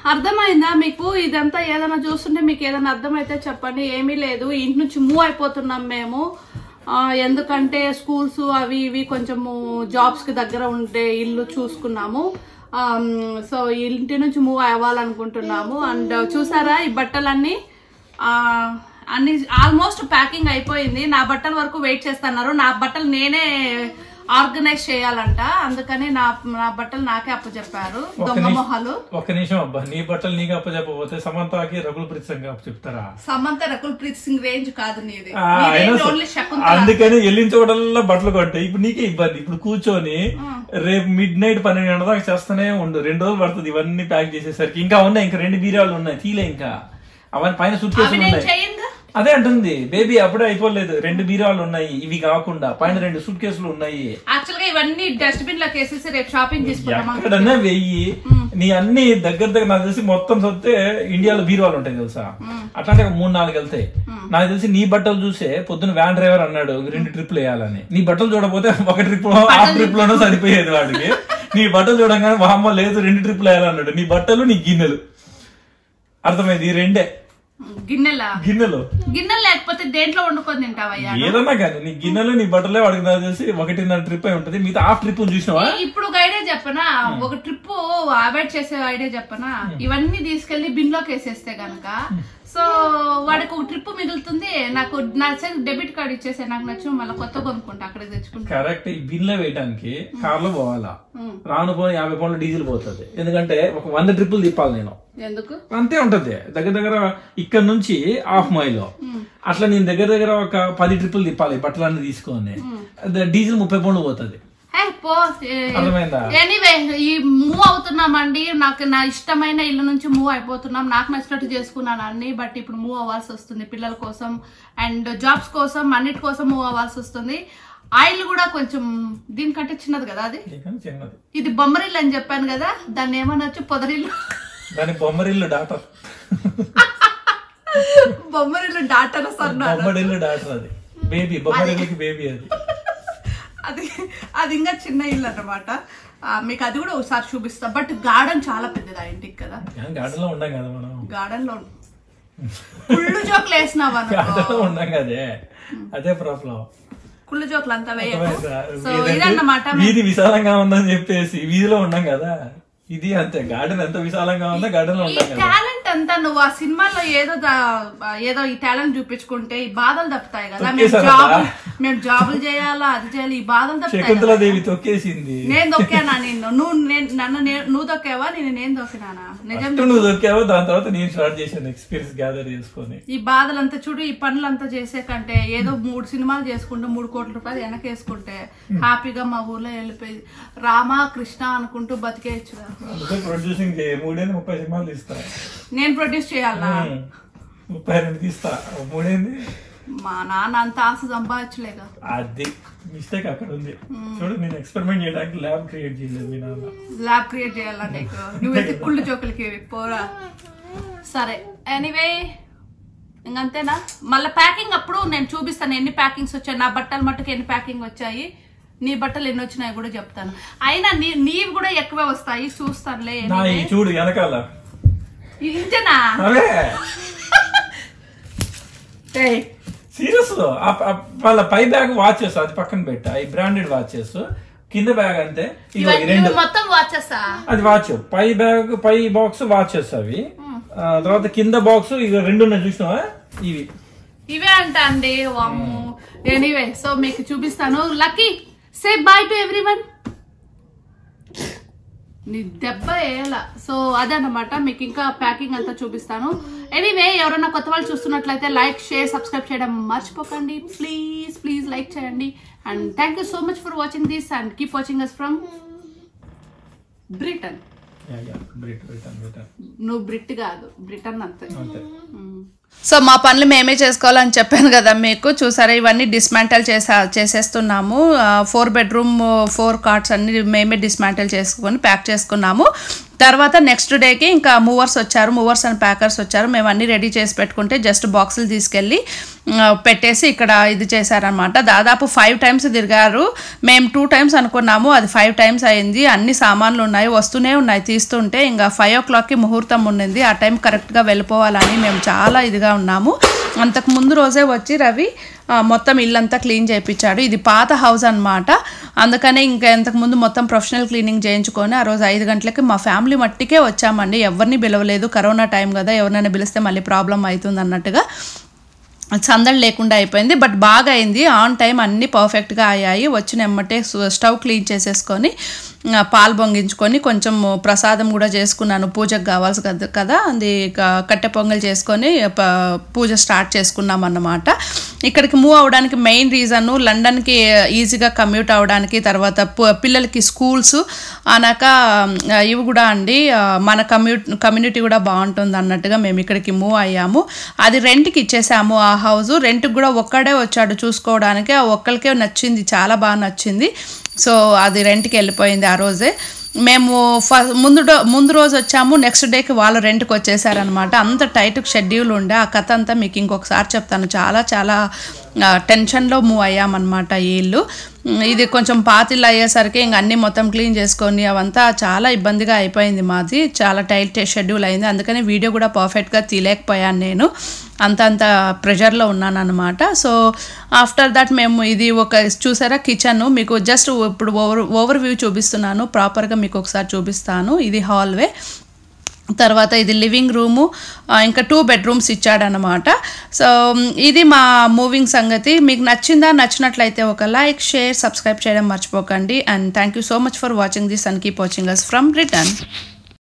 అర్థమైందా మీకు ఇదంతా ఏదైనా చూస్తుంటే మీకు ఏదైనా అర్థమైతే చెప్పండి ఏమీ లేదు ఇంటి నుంచి మూవ్ అయిపోతున్నాం మేము ఆ, ఎందుకంటే స్కూల్స్ అవి ఇవి కొంచెము జాబ్స్ కి దగ్గర ఉండే ఇల్లు చూసుకున్నాము ఆమ్, సో ఇంటి నుంచి మూవ్ అవ్వాలనుకుంటున్నాము అండ్ చూసారా ఈ బట్టలన్నీ ఆ, అన్ని ఆల్మోస్ట్ ప్యాకింగ్ అయిపోయింది నా బట్టల వరకు వెయిట్ చేస్తున్నారు నా బట్టలు నేనే ఆర్గనైజ్ చేయాలంట అందుకని నా నా బట్టలు నాకే అప్పచెప్పారు దొంగ మొహాలు ఒక్క నిమిషం అబ్బా నీ బట్టలు నీకు అప్పచెప్పకపోతే సమంతకి రఘుల్ ప్రీత్ సింగ్ అప్పు చెప్తారా సమంత రకుల్ ప్రీత్ సింగ్ రేంజ్ కాదు నీది ఆ, అయినా సరే. ఓన్లీ శకుంతల అందుకని వెళ్ళిన చోటల్లా బట్టలు కొంటాయి ఇప్పుడు నీకే ఇబ్బంది ఇప్పుడు కూర్చొని రేపు మిడ్ నైట్ పన్నెండు గంటల దాకా చేస్తూనే ఉండు రెండు రోజులు పడుతుంది ఇవన్నీ ప్యాక్ చేసేసరికి ఇంకా ఉన్నాయి ఇంకా రెండు బీరాలు ఉన్నాయి తీలే ఇంకా అవన్నీ పైన సుట్ అవి నేను చేయనుగా అదే అంటుంది బేబీ అప్పుడే అయిపోలేదు రెండు బీరాలు ఉన్నాయి ఇవి కాకుండా పైన రెండు సూట్ కేసులు ఉన్నాయి యాక్చువల్ గా ఇవన్నీ డస్ట్బిన్ లోకి వేసేసి రేపు షాపింగ్ చేసుకుంటాం ఎక్కడన్నా వెయ్యి నీ అన్ని దగ్గర దగ్గర నాకు తెలిసి మొత్తం చూస్తే ఇండియాలో బీరువాలు ఉంటాయి తెలుసా అట్లాంటి ఒక మూడు నాలుగు వెళ్తాయి నాకు తెలిసి నీ బట్టలు చూసే పొద్దున వ్యాన్ డ్రైవర్ అన్నాడు రెండు ట్రిప్లు వేయాలని నీ బట్టలు చూడకపోతే ఒక ట్రిప్ ఆ ట్రిప్ లోనో సరిపోయేది వాడికి నీ బట్టలు చూడంగానే వామ్మ లేదు రెండు ట్రిప్లు వేయాలన్నాడు నీ బట్టలు నీ గిన్నెలు అర్థమైంది ఈ రెండే గిన్నెల గిన్నెలు గిన్నెలు లేకపోతే దేంట్లో వండుకొని తింటావయ్యా ఏదన్నా కానీ నీ గిన్నెలు నీ బట్టలే వాడికి నాకు తెలిసి ఒకటిన్నర ట్రిప్ అయి ఉంటది మిగతా హాఫ్ ట్రిప్ చూసినావా ఇప్పుడు ఒక ఐడియా చెప్పనా ఒక ట్రిప్ అవాయిడ్ చేసే ఐడియా చెప్పనా ఇవన్నీ తీసుకెళ్లి బిన్ లోకి వేసేస్తే గనక సో వాడికి ఒక ట్రిప్ మిగులుతుంది నాకు నా డెబిట్ కార్డ్ ఇచ్చేసే నాకు నచ్చిన మళ్ళీ కొత్త కొనుక్కుంటా అక్కడ తెచ్చుకుంటా కరెక్ట్ ఈ బిన్లో వేయడానికి కార్లో పోవాలా రాను పోయి యాభై పౌండ్లు డీజిల్ పోతుంది ఎందుకంటే ఒక వంద ట్రిప్పులు తిప్పాలి నేను ఎందుకు అంతే ఉంటది దగ్గర దగ్గర ఇక్కడ నుంచి హాఫ్ మైల్ అట్లా నేను దగ్గర దగ్గర ఒక పది ట్రిప్పులు తిప్పాలి బట్టలన్నీ తీసుకొని అదే డీజిల్ ముప్పై పౌండ్లు పోతుంది హే పో అర్థమైందా ఎనీవే ఈ మూవ్ అవుతున్నామండి నాకు నా ఇష్టమైన ఇల్లు నుంచి మూవ్ అయిపోతున్నాం నాకు నచ్చినట్టు చేసుకున్నాను అన్ని బట్ ఇప్పుడు మూవ్ అవ్వాల్సి వస్తుంది పిల్లల కోసం అండ్ జాబ్స్ కోసం అన్నిటి కోసం మూవ్ అవ్వాల్సి వస్తుంది ఆ ఇల్లు కూడా కొంచెం దీనికంటే చిన్నది కదా అది ఇక చిన్నది ఇది బొమ్మరిల్లు అని చెప్పాను కదా దాన్ని ఏమనొచ్చు పొదరిల్లు దాని బొమ్మరిల్లు డాటర్ బొమ్మరిల్లు డాటర్ అన్నారు బొమ్మరిల్లు డాటర్ అది బేబీ బొమ్మరిల్లుకి బేబీ అది అది అది ఇంకా చిన్న ఇల్లు అనమాట మీకు అది కూడా ఒకసారి చూపిస్తా బట్ గార్డెన్ చాలా పెద్దది ఆ ఇంటికి కదా గార్డెన్ లో ఉండం కదా మనం గార్డెన్ లో కుళ్ళు జోకులు వేసినావు అనుకో గార్డెన్ లో ఉండం కదే అదే ప్రాబ్లం కుళ్ళు జోకులు అంతా వేయకు అర్థమైందా? సో ఏదంటే ఇదన్నమాట వీధి విశాలంగా ఉందని చెప్పేసి వీధిలో ఉన్నాం కదా ఇది అంతే గార్డెన్ ఎంత విశాలంగా ఉందో గార్డెన్ లో ఈ ఉన్నాం కదా టాలెంట్ అంతా నువ్వు ఆ సినిమాలో ఏదో దా- ఏదో ఈ టాలెంట్ చూపించుకుంటే ఈ బాధలు తప్పుతాయి కదా మేము తొక్కేశారా? జాబులు మేము జాబులు చేయాలా అది చేయాలి ఈ బాధలు తప్పుతాయి కదా. శకుంతలా దేవి తొక్కేసింది నేను దొక్కానా నిన్ను నువ్వు నేను నన్ను నే- నువ్వు దొక్కావా నేను నేను దొక్కినానా నిజం ఫస్ట్ నువ్వు దొక్కావు దాని తర్వాత నేను స్టార్ట్ చేశాను ఎక్స్పీరియన్స్ గ్యాదర్ చేసుకొని ఈ బాధలంతా చూడు ఈ పనులంతా చేసే కంటే ఏదో మూడు సినిమాలు చేసుకుంటే మూడు కోట్ల రూపాయలు వెనకేసుకుంటే హ్యాపీగా మా ఊర్లో వెళ్ళిపోయి రామ కృష్ణ అనుకుంటూ బతికేయచ్చు అందుకే ప్రొడ్యూసింగ్ చేయ మూడేంది ముప్పై సినిమాలు తీస్తా నేను ప్రొడ్యూస్ చేయాలా ఉమ్. ముప్పై రెండు తీస్తా ఓ మూడేంది మా నాన్న అంత ఆశ సంపాదించలేక అది మిస్టేక్ అక్కడ ఉంది చూడు నేను ఎక్స్పెరిమెంట్ చేయడానికి ల్యాబ్ క్రియేట్ చేయలేదు మీ నాన్న ల్యాబ్ క్రియేట్ చేయాలా నీకు నువ్వైతే కుళ్ళు జోకులకి పోరా సరే ఎనీవే ఇంకంతేనా మళ్ళీ ప్యాకింగ్ అప్పుడు నేను చూపిస్తాను ఎన్ని ప్యాకింగ్స్ వచ్చాయి నా బట్టలు మట్టుకు ఎన్ని ప్యాకింగ్ వచ్చాయి నీ బట్టలు ఎన్ని వచ్చినాయి కూడా చెప్తాను అయినా నీ నీవి కూడా ఎక్కువే వస్తాయి చూస్తానులే నా ఈ చూడు వెనకాల ఇంతేనా అవే సీరియస్ వాళ్ళ పై బ్యాగ్ వాచెస్ అది పక్కన పెట్టా ఈ బ్రాండెడ్ వాచెస్ కింద బ్యాగ్ అంతే ఇదిగో ఈ ఇవన్నీ రెండు మొత్తం వాచేస్తా అది వాచ్ పై బ్యాగ్ పై బాక్స్ వాచెస్ అవి ఆ, తర్వాత కింద బాక్స్ ఇక రెండు ఉన్నాయి చూసినావా ఇవి ఇవే అంట అండి వామ్ము ఎనీవే సో మీకు చూపిస్తాను lucky say bye to everyone నీ దెబ్బ వేయాల సో అదనమాట మీకు ఇంకా ప్యాకింగ్ అంతా చూపిస్తాను ఎనీవే ఎవరైనా కొత్త వాళ్ళు చూస్తున్నట్లయితే లైక్ షేర్ సబ్స్క్రైబ్ చేయడం మర్చిపోకండి ప్లీజ్ ప్లీజ్ లైక్ చేయండి and thank you so much for watching this and keep watching us from Britain yeah, yeah, Brit Britain Britain నువ్వు బ్రిట్ కాదు బ్రిటన్ అంతే అంతే Mm. సో మా పనులు మేమే చేసుకోవాలని చెప్పాను కదా మీకు చూసారా ఇవన్నీ డిస్మాంటల్ చేసా చేసేస్తున్నాము ఫోర్ బెడ్రూమ్ ఫోర్ కార్ట్స్ అన్ని మేమే డిస్మాంటల్ చేసుకొని ప్యాక్ చేసుకున్నాము తర్వాత నెక్స్ట్ డేకి ఇంకా మూవర్స్ వచ్చారు మూవర్స్ అండ్ ప్యాకర్స్ వచ్చారు మేము అన్నీ రెడీ చేసి పెట్టుకుంటే జస్ట్ బాక్సులు తీసుకెళ్ళి ఆ, పెట్టేసి ఇక్కడ ఇది చేశారనమాట దాదాపు ఫైవ్ టైమ్స్ తిరిగారు మేము టూ టైమ్స్ అనుకున్నాము అది ఫైవ్ టైమ్స్ అయింది అన్ని సామాన్లు ఉన్నాయి వస్తూనే ఉన్నాయి తీస్తుంటే ఇంకా ఫైవ్ ఓ క్లాక్కి ముహూర్తం ఉండింది ఆ టైం కరెక్ట్గా వెళ్ళిపోవాలని మేము చాలా ఇదిగా ఉన్నాము అంతకు ముందు రోజే వచ్చి రవి ఆ, మొత్తం ఇల్లంతా క్లీన్ చేయించాడు ఇది పాత హౌస్ అన్నమాట అందుకనే ఇంకా ఇంతకు ముందు మొత్తం ప్రొఫెషనల్ క్లీనింగ్ చేయించుకొని ఆ రోజు ఐదు గంటలకి మా ఫ్యామిలీ మట్టికే వచ్చామండి ఎవరిని పిలవలేదు కరోనా టైం కదా ఎవరినైనా పిలిస్తే మళ్ళీ ప్రాబ్లం అవుతుంది అన్నట్టుగా సందడి లేకుండా అయిపోయింది బట్ బాగా అయింది ఆన్ టైం అన్నీ పర్ఫెక్ట్గా అయ్యాయి వచ్చిన ఎమ్మటే సు- స్టవ్ క్లీన్ చేసేసుకొని ఆ, పాలు పొంగించుకొని కొంచెం ప్రసాదం కూడా చేసుకున్నాను పూజకు కావాల్సి కదా కదా అది క- కట్టె పొంగల్ చేసుకొని ప- పూజ స్టార్ట్ చేసుకున్నాం అన్నమాట ఇక్కడికి మూవ్ అవడానికి మెయిన్ రీజన్ లండన్కి ఈజీగా కమ్యూట్ అవడానికి తర్వాత పు- పిల్లలకి స్కూల్స్ అనక ఆ, ఇవి కూడా అండి ఆ, మన కమ్యూట్ కమ్యూనిటీ కూడా బాగుంటుంది అన్నట్టుగా మేము ఇక్కడికి మూవ్ అయ్యాము అది రెంట్కి ఇచ్చేసాము ఆ హౌస్ రెంట్కి కూడా ఒక్కడే వచ్చాడు చూసుకోవడానికి ఆ ఒక్కరికే నచ్చింది చాలా బాగా నచ్చింది సో అది రెంట్కి వెళ్ళిపోయింది ఆ రోజే మేము ఫ ముందు డో- ముందు రోజు వచ్చాము నెక్స్ట్ డేకి వాళ్ళు రెంట్కి వచ్చేసారనమాట అంత టైట్ షెడ్యూల్ ఉండే ఆ కథ అంతా మీకు ఇంకొకసారి చెప్తాను చాలా చాలా ఆ, టెన్షన్లో మూవ్ అయ్యామన్నమాట ఈ ఇల్లు ఉమ్, ఇది కొంచెం పాతిల్లు అయ్యేసరికి ఇంక అన్నీ మొత్తం క్లీన్ చేసుకొని అవంతా చాలా ఇబ్బందిగా అయిపోయింది మాది చాలా టైట్ షెడ్యూల్ అయింది అందుకని వీడియో కూడా పర్ఫెక్ట్గా తీయలేకపోయాను నేను అంత అంత ప్రెషర్లో ఉన్నాను అనమాట సో ఆఫ్టర్ దట్ మేము ఇది ఒక చూసారా కిచెన్ మీకు జస్ట్ ఇప్పుడు ఓవర్ ఓవర్ వ్యూ చూపిస్తున్నాను ప్రాపర్గా మీకు ఒకసారి చూపిస్తాను ఇది హాల్వే తర్వాత ఇది లివింగ్ రూము ఆ, ఇంకా టూ బెడ్రూమ్స్ ఇచ్చాడనమాట సో మ్, ఇది మా మూవింగ్ సంగతి మీకు నచ్చిందా నచ్చినట్లయితే ఒక లైక్ షేర్ సబ్స్క్రైబ్ చేయడం మర్చిపోకండి and thank you so much for watching this and keep watching us from return